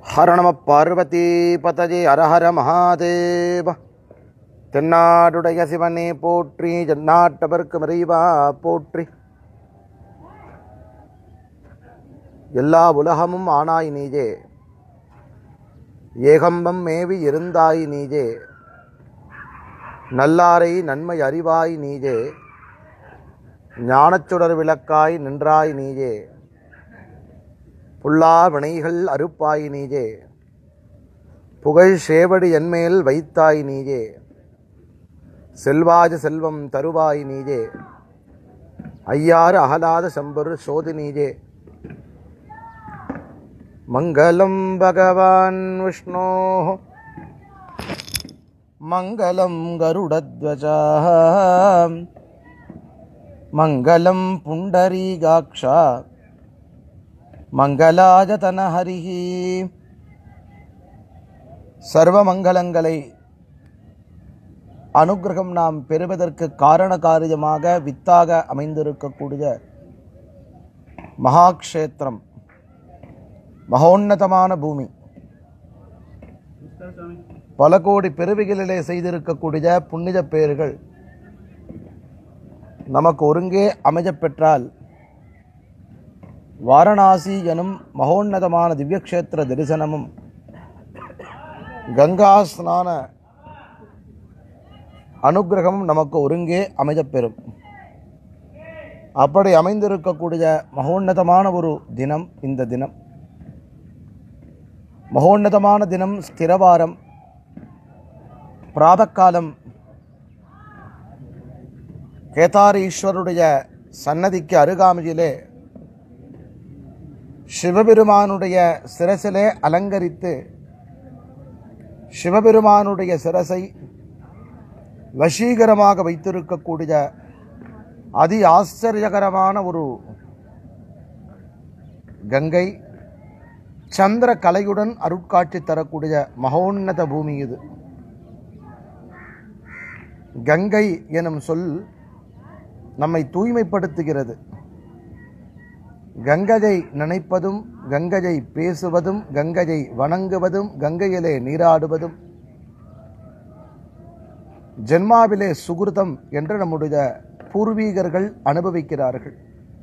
ஹர நம பார்வதி பதஜே அரஹர மகாதேவ தென்னாடுடைய சிவனே போற்றி ஜன்னாட்டவர்க்கு மறைவா போற்றி எல்லா உலகமும் ஆனாய் நீஜே ஏகம்பம் மேவி இருந்தாய் நீஜே நல்லாரை நன்மை அறிவாய் நீஜே ஞானச்சுடர் விளக்காய் நின்றாய் நீஜே புல்லா வினைகள் அறுப்பாய் நீஜே புகழ் சேவடி என்மேல் வைத்தாய் நீஜே செல்வாஜ செல்வம் தருவாய் நீஜே ஐயாறு அகலாத செம்பொரு சோதி நீஜே மங்களம் பகவான் விஷ்ணோ மங்களம் கருடத்வஜா மங்களம் புண்டரீகாட்சா மங்களாஜதனஹரிः சர்வமங்கலங்களை அனுக்கிரகம் நாம் பெறுவதற்கு காரண காரியமாக வித்தாக அமைந்திருக்கக்கூடிய மகாக்ஷேத்திரம் மகோன்னதமான பூமி பல கோடி பெருவிகளிலே செய்திருக்கக்கூடிய புண்ணிய பேர்கள் நமக்கு ஒருங்கே அமையப் பெற்றால் வாரணாசி எனும் மகோன்னதமான திவ்யக்ஷேத்திர தரிசனமும் கங்கா ஸ்நான அனுகிரகமும் நமக்கு ஒருங்கே அமையப்பெறும் அப்படி அமைந்திருக்கக்கூடிய மகோன்னதமான ஒரு தினம் இந்த தினம் மகோன்னதமான தினம் ஸ்திரவாரம் பிராதக்காலம் கேதாரீஸ்வருடைய சன்னதிக்கு அருகாமையிலே சிவபெருமானுடைய சிரசிலே அலங்கரித்து சிவபெருமானுடைய சிரசை வசீகரமாக வைத்திருக்கக்கூடிய அதி ஆச்சரியகரமான ஒரு கங்கை சந்திர கலையுடன் அருட்காட்சி தரக்கூடிய மகோன்னத பூமி இது கங்கை எனும் சொல் நம்மை தூய்மைப்படுத்துகிறது கங்கையை நினைப்பதும் கங்கையை பேசுவதும் கங்கையை வணங்குவதும் கங்கையிலே நீராடுவதும் ஜென்மாவிலே சுகிருதம் என்று நம்முடைய பூர்வீகர்கள் அனுபவிக்கிறார்கள்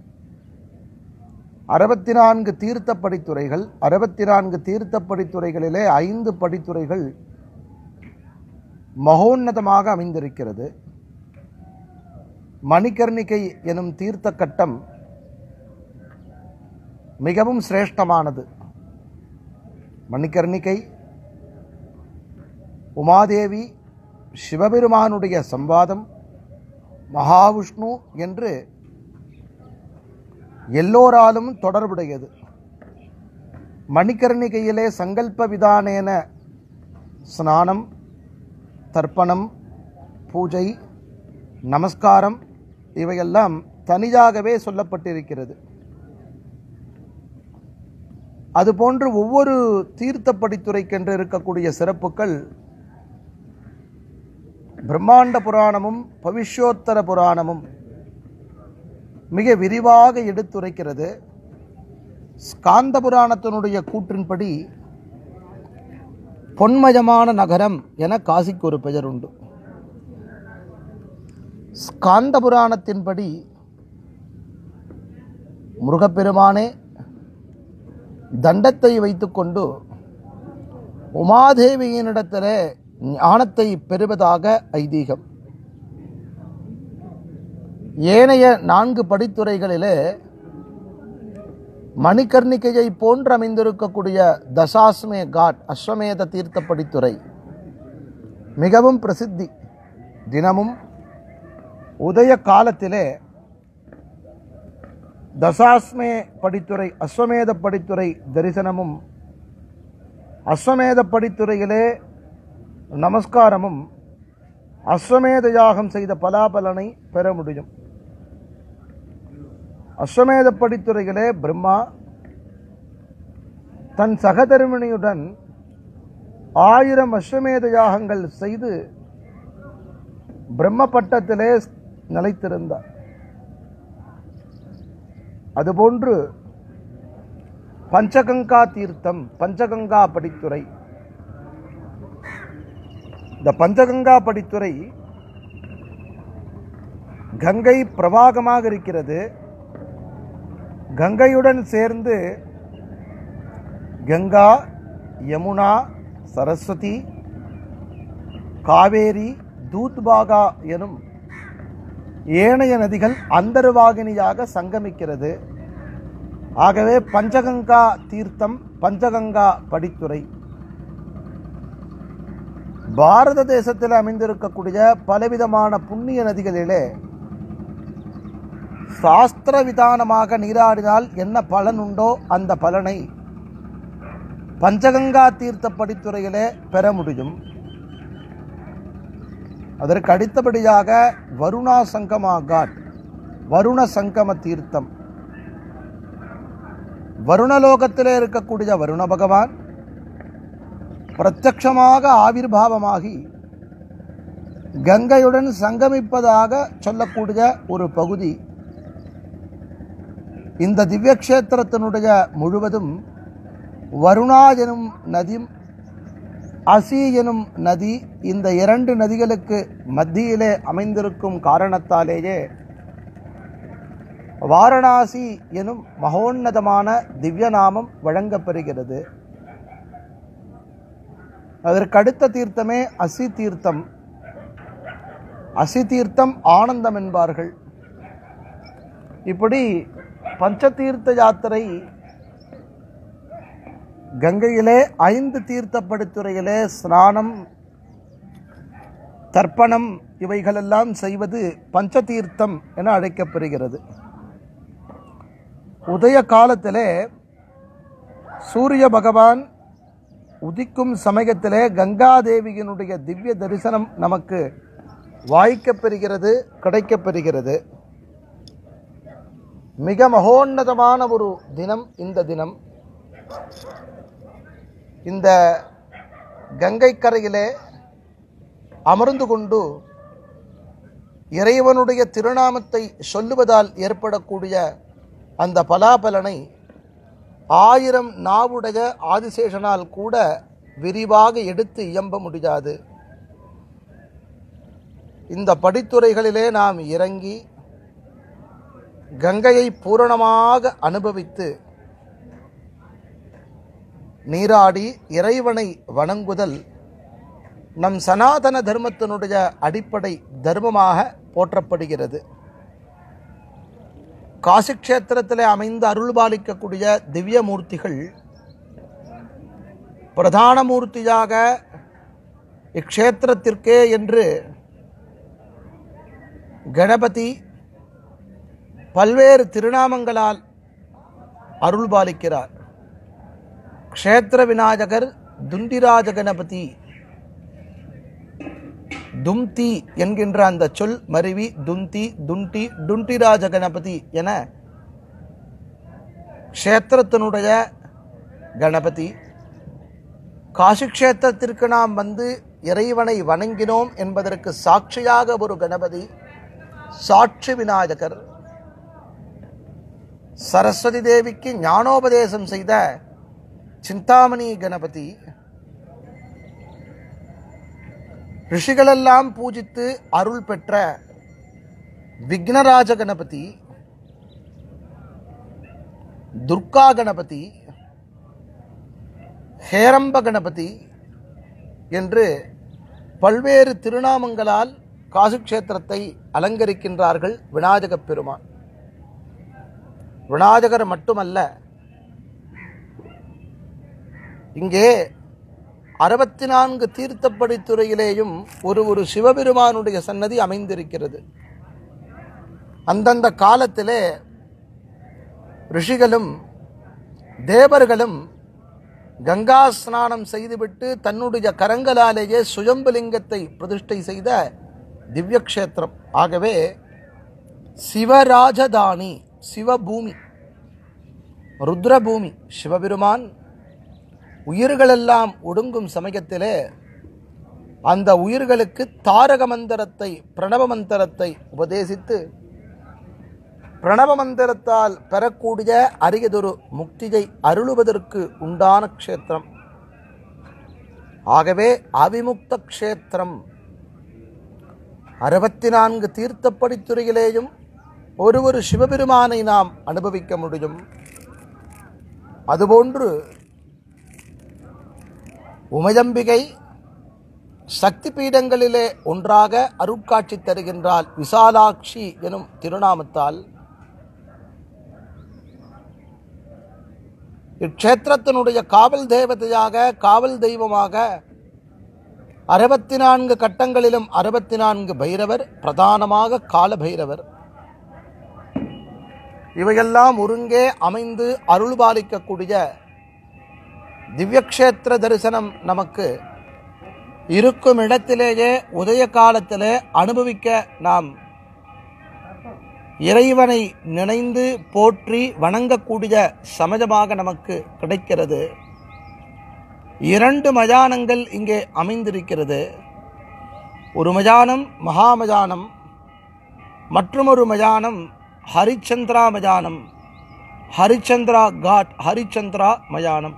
அறுபத்தி நான்கு தீர்த்த படித்துறைகள் அறுபத்தி நான்கு தீர்த்த படித்துறைகளிலே ஐந்து படித்துறைகள் மகோன்னதமாக அமைந்திருக்கிறது மணிகர்ணிகை எனும் தீர்த்த கட்டம் மிகவும் சிரேஷ்டமானது மணிகர்ணிகை உமாதேவி சிவபெருமானுடைய சம்வாதம் மகாவிஷ்ணு என்று எல்லோராலும் தொடர்புடையது மணிகர்ணிகையிலே சங்கல்ப விதானேன ஸ்நானம் தர்ப்பணம் பூஜை நமஸ்காரம் இவையெல்லாம் தனியாகவே சொல்லப்பட்டிருக்கிறது அதுபோன்று ஒவ்வொரு தீர்த்த படித்துறைக்கென்று இருக்கக்கூடிய சிறப்புகள் பிரம்மாண்ட புராணமும் பவிஷ்யோத்தர புராணமும் மிக விரிவாக எடுத்துரைக்கிறது ஸ்காந்த புராணத்தினுடைய கூற்றின்படி பொன்மயமான நகரம் என காசிக்கு ஒரு பெயர் உண்டு ஸ்காந்த புராணத்தின்படி முருகப்பெருமானே தண்டத்தை வைத்துக்கொண்டு உமாதேவியினிடத்தில் ஞானத்தை பெறுவதாக ஐதீகம் ஏனைய நான்கு படித்துறைகளிலே மணிகர்ணிகையை போன்று அமைந்திருக்கக்கூடிய தசாஸ்மே காட் அஸ்வமேத தீர்த்த படித்துறை மிகவும் பிரசித்தி தினமும் உதய காலத்திலே தசாஸ்மே படித்துறை அஸ்வமேத படித்துறை தரிசனமும் அஸ்வமேத படித்துறையிலே நமஸ்காரமும் அஸ்வமேத யாகம் செய்த பலாபலனை பெற முடியும் அஸ்வமேத படித்துறையிலே பிரம்மா தன் சகதர்மிணியுடன் ஆயிரம் அஸ்வமேத யாகங்கள் செய்து பிரம்ம பட்டத்திலே நிலைத்திருந்தார் அதுபோன்று பஞ்சகங்கா தீர்த்தம் பஞ்சகங்கா படித்துறை இந்த பஞ்சகங்கா படித்துறை கங்கை பிரவாகமாக இருக்கிறது கங்கையுடன் சேர்ந்து கங்கா யமுனா சரஸ்வதி காவேரி தூத்பாகா எனும் ஏனைய நதிகள் அந்தர்வாகினியாக சங்கமிக்கிறது ஆகவே பஞ்சகங்கா தீர்த்தம் பஞ்சகங்கா படித்துறை பாரத தேசத்தில் அமைந்திருக்கக்கூடிய பலவிதமான புண்ணிய நதிகளிலே சாஸ்திர விதானமாக நீராடினால் என்ன பலன் உண்டோ அந்த பலனை பஞ்சகங்கா தீர்த்த படித்துறையிலே பெற முடியும் அதற்கு அடுத்தபடியாக வருணா சங்கமா காட் வருண சங்கம தீர்த்தம் வருணலோகத்திலே இருக்கக்கூடிய வருண பகவான் பிரத்யக்ஷமாக ஆவிர்வாவமாகி கங்கையுடன் சங்கமிப்பதாக சொல்லக்கூடிய ஒரு பகுதி இந்த திவ்யக்ஷேத்திரத்தினுடைய முழுவதும் வருணா எனும் நதி அசி எனும் நதி இந்த இரண்டு நதிகளுக்கு மத்தியிலே அமைந்திருக்கும் காரணத்தாலேயே வாரணாசி எனும் மகோன்னதமான திவ்ய நாமம் வழங்கப்பெறுகிறது அதற்கு அடுத்த தீர்த்தமே அசி தீர்த்தம் அசி தீர்த்தம் ஆனந்தம் என்பார்கள் இப்படி பஞ்சதீர்த்த யாத்திரை கங்கையிலே ஐந்து தீர்த்தப்படுத்துறையிலே ஸ்நானம் தர்ப்பணம் இவைகளெல்லாம் செய்வது பஞ்சதீர்த்தம் என அழைக்கப்படுகிறது உதய காலத்திலே சூரிய பகவான் உதிக்கும் சமயத்திலே கங்காதேவியினுடைய திவ்ய தரிசனம் நமக்கு வாய்க்கப்பெறுகிறது கிடைக்கப்பெறுகிறது மிக மகோன்னதமான ஒரு தினம் இந்த தினம் இந்த கங்கை கரையிலே அமர்ந்து கொண்டு இறைவனுடைய திருநாமத்தை சொல்லுவதால் ஏற்படக்கூடிய அந்த பலாபலனை ஆயிரம் நாவுடைய ஆதிசேஷனால் கூட விரிவாக எடுத்து இயம்ப முடியாது இந்த படித்துறைகளிலே நாம் இறங்கி கங்கையை பூரணமாக அனுபவித்து நீராடி இறைவனை வணங்குதல் நம் சனாதன தர்மத்தினுடைய அடிப்படை தர்மமாக போற்றப்படுகிறது காசி க்ஷேத்திரத்திலே அமைந்து அருள்பாலிக்கக்கூடிய திவ்ய மூர்த்திகள் பிரதான மூர்த்தியாக இக்ஷேத்திரத்திற்கே என்று கணபதி பல்வேறு திருநாமங்களால் அருள்பாலிக்கிறார் க்ஷேத்திர விநாயகர் துண்டிராஜ கணபதி தும்தி என்கின்ற அந்த சொல் மருவி துந்தி துண்டி துண்டிராஜ கணபதி என க்ஷேத்திரத்தினுடைய கணபதி காசி க்ஷேத்திரத்திற்கு நாம் வந்து இறைவனை வணங்கினோம் என்பதற்கு சாட்சியாக ஒரு கணபதி சாட்சி விநாயகர் சரஸ்வதி தேவிக்கு ஞானோபதேசம் செய்த சிந்தாமணி கணபதி ரிஷிகளெல்லாம் பூஜித்து அருள் பெற்ற விக்னராஜ கணபதி துர்கா கணபதி ஹேரம்ப கணபதி என்று பல்வேறு திருநாமங்களால் காசி க்ஷேத்திரத்தை அலங்கரிக்கின்றார்கள் விநாயகப் பெருமான் விநாயகர் மட்டுமல்ல இங்கே அறுபத்தி நான்கு தீர்த்தப்படித்துறையிலேயும் ஒரு ஒரு சிவபெருமானுடைய சன்னதி அமைந்திருக்கிறது அந்தந்த காலத்திலே ரிஷிகளும் தேவர்களும் கங்கா ஸ்நானம் செய்துவிட்டு தன்னுடைய கரங்களாலேயே சுயம்புலிங்கத்தை பிரதிஷ்டை செய்த திவ்யக்ஷேத்திரம் ஆகவே சிவராஜதானி சிவபூமி ருத்ரபூமி சிவபெருமான் உயிர்களெல்லாம் ஒடுங்கும் சமயத்திலே அந்த உயிர்களுக்கு தாரக மந்திரத்தை பிரணவ மந்திரத்தை உபதேசித்து பிரணவ மந்திரத்தால் பெறக்கூடிய அரியதொரு முக்தியை அருளுவதற்கு உண்டான க்ஷேத்திரம் ஆகவே அவிமுக்த க்ஷேத்திரம் அறுபத்தி நான்கு தீர்த்தப்படித்துறையிலேயும் ஒரு ஒரு சிவபெருமானை நாம் அனுபவிக்க முடியும் அதுபோன்று உமையம்பிகை சக்தி பீடங்களிலே ஒன்றாக அருட்காட்சி தருகின்றால் விசாலாட்சி எனும் திருநாமத்தால் இக்ஷேத்திரத்தினுடைய காவல் தேவதையாக காவல் தெய்வமாக அறுபத்தி நான்கு கட்டங்களிலும் அறுபத்தி நான்கு பைரவர் பிரதானமாக கால பைரவர் இவையெல்லாம் ஒருங்கே அமைந்து அருள்பாலிக்கக்கூடிய திவ்யக்ஷேத்திர தரிசனம் நமக்கு இருக்கும் இடத்திலேயே உதய காலத்திலே அனுபவிக்க நாம் இறைவனை நினைந்து போற்றி வணங்கக்கூடிய சமயமாக நமக்கு கிடைக்கிறது இரண்டு மயானங்கள் இங்கே அமைந்திருக்கிறது ஒரு மயானம் மகாமயானம் மற்றொரு மயானம் ஹரிச்சந்திரா மயானம் ஹரிச்சந்திரா காட் ஹரிச்சந்திரா மயானம்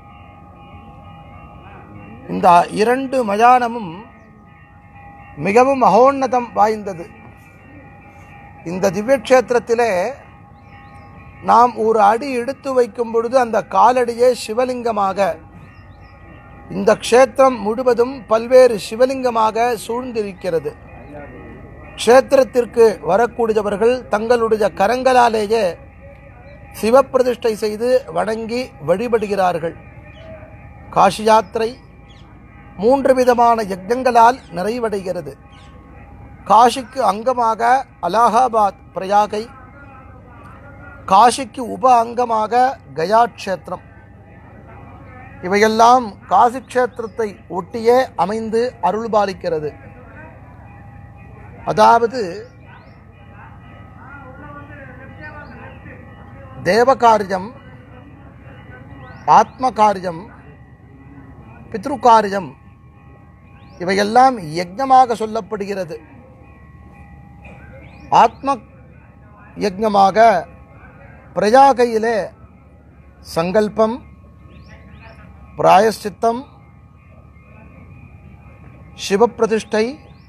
இந்த இரண்டு மயானமும் மிகவும் மகோன்னதம் வாய்ந்தது இந்த திவ்யக்ஷேத்திரத்திலே நாம் ஒரு அடி எடுத்து வைக்கும் பொழுது அந்த காலடியே சிவலிங்கமாக இந்த க்ஷேத்திரம் முழுவதும் பல்வேறு சிவலிங்கமாக சூழ்ந்திருக்கிறது க்ஷேத்திரத்திற்கு வரக்கூடியவர்கள் தங்களுடைய கரங்களாலேயே சிவப்பிரதிஷ்டை செய்து வணங்கி வழிபடுகிறார்கள் காஷி யாத்திரை மூன்று விதமான யஜ்ஞங்களால் நிறைவடைகிறது காஷிக்கு அங்கமாக அலகாபாத் பிரயாகை காஷிக்கு உப அங்கமாக கயா க்ஷேத்திரம் இவையெல்லாம் காசி க்ஷேத்திரத்தை ஒட்டியே அமைந்து அருள்பாலிக்கிறது அதாவது தேவகாரியம் ஆத்மகாரியம் பித்ருகாரியம் இவையெல்லாம் யஜ்ஞமாக சொல்லப்படுகிறது ஆத்ம யஜ்ஞமாக பிரயாகையிலே சங்கல்பம் பிராயஷ்சித்தம் சிவப்பிரதிஷ்டை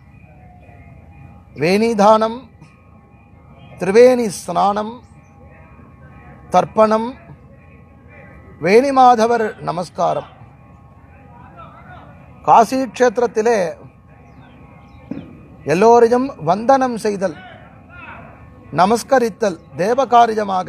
வேணிதானம் திரிவேணி ஸ்நானம் தர்ப்பணம் வேணிமாதவர் நமஸ்காரம் காசி க்ஷேத்திரத்திலே எல்லோரையும் வந்தனம் செய்தல் நமஸ்கரித்தல் தேவகாரியமாக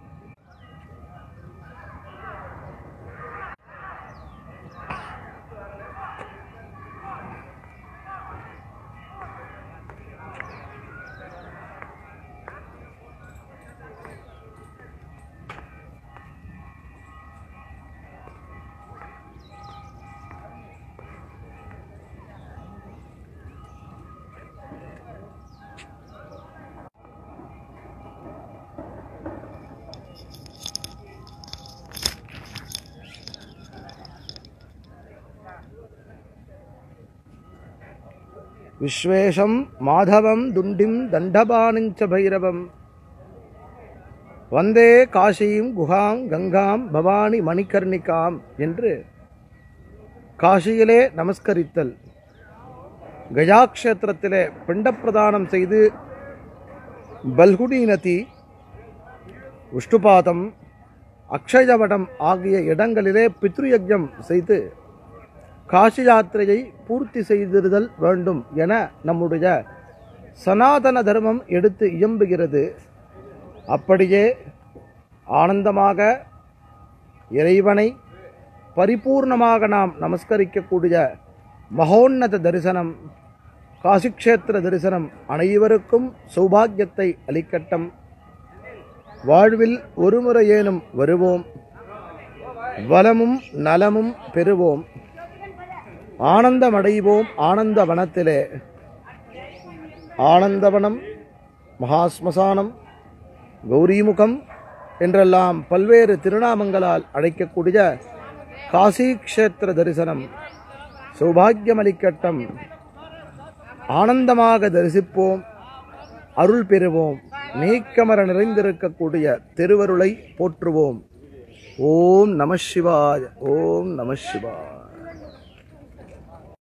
விஸ்வேஷம் மாதவம் துண்டிம் தண்டபானஞ்ச பைரவம் வந்தே காஷியும் குகாம் கங்காம் பவானி மணிகர்ணிகாம் என்று காஷியிலே நமஸ்கரித்தல் கயா க்ஷேத்திரத்திலே பிண்டப்பிரதானம் செய்து பல்குடி நதி உஷ்டுபாதம் அக்ஷயவடம் ஆகிய இடங்களிலே பித்ருயஜம் செய்து காசி யாத்திரையை பூர்த்தி செய்திருதல் வேண்டும் என நம்முடைய சனாதன தர்மம் எடுத்து இயம்புகிறது அப்படியே ஆனந்தமாக இறைவனை பரிபூர்ணமாக நாம் நமஸ்கரிக்கக்கூடிய மகோன்னத தரிசனம் காசிக்ஷேத்திர தரிசனம் அனைவருக்கும் சௌபாகியத்தை அளிக்கட்டும் வாழ்வில் ஒருமுறையேனும் வருவோம் வளமும் நலமும் பெறுவோம் ஆனந்தமடைவோம் ஆனந்த வனத்திலே ஆனந்தவனம் மகாஸ்மசானம் கௌரிமுகம் என்றெல்லாம் பல்வேறு திருநாமங்களால் அழைக்கக்கூடிய காசி க்ஷேத்திர தரிசனம் சௌபாகியமளிக்கட்டும் ஆனந்தமாக தரிசிப்போம் அருள் பெறுவோம் நீக்கமர நிறைந்திருக்கக்கூடிய திருவருளை போற்றுவோம் ஓம் நம சிவாய ஓம் நம சிவாய